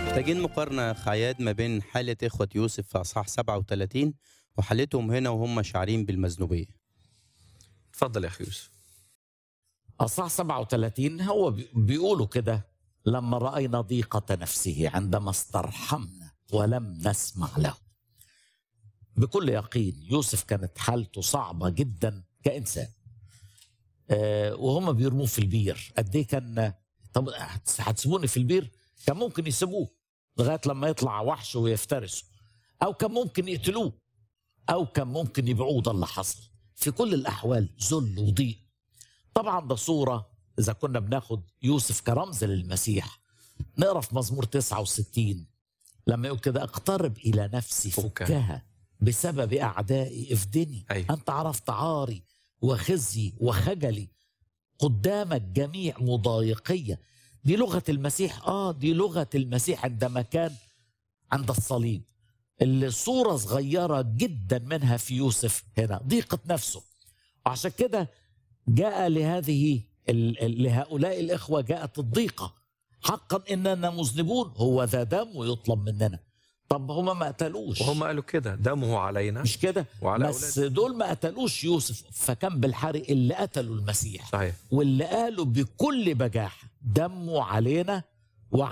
محتاجين مقارنة خياد ما بين حالة إخوة يوسف في أصحاح 37 وحالتهم هنا وهم شاعرين بالمذنوبية اتفضل يا اخي يوسف أصح 37 هو بي- بيقولوا كده لما رأينا ضيقة نفسه عندما استرحمنا ولم نسمع له بكل يقين يوسف كانت حالته صعبة جدا كإنسان آه وهم بيرموه في البير قد ايه كان طب هتس- هتسيبوني في البير كان ممكن يسيبوه لغاية لما يطلع وحش ويفترسه أو كان ممكن يقتلوه أو كان ممكن يبيعوه ده اللي حصل في كل الأحوال ذل وضيق طبعا ده صورة إذا كنا بناخد يوسف كرمز للمسيح نقرا في مزمور 69 لما يقول كده اقترب إلى نفسي فكها. فكها بسبب أعدائي افدني أيوة. أنت عرفت عاري وخزي وخجلي قدامك جميع مضايقية دي لغة المسيح آه دي لغة المسيح عندما كان عند الصليب اللي صورة صغيرة جدا منها في يوسف هنا ضيقة نفسه عشان كده جاء لهذه ال- ال- لهؤلاء الإخوة جاءت الضيقة حقا إننا مذنبون هو ذا دم ويطلب مننا طب هما ما قتلوش وهم قالوا كده دمه علينا مش كده وعلى بس دول ما قتلوش يوسف فكان بالحري اللي قتلوا المسيح صحيح واللي قالوا بكل بجاحة دمه علينا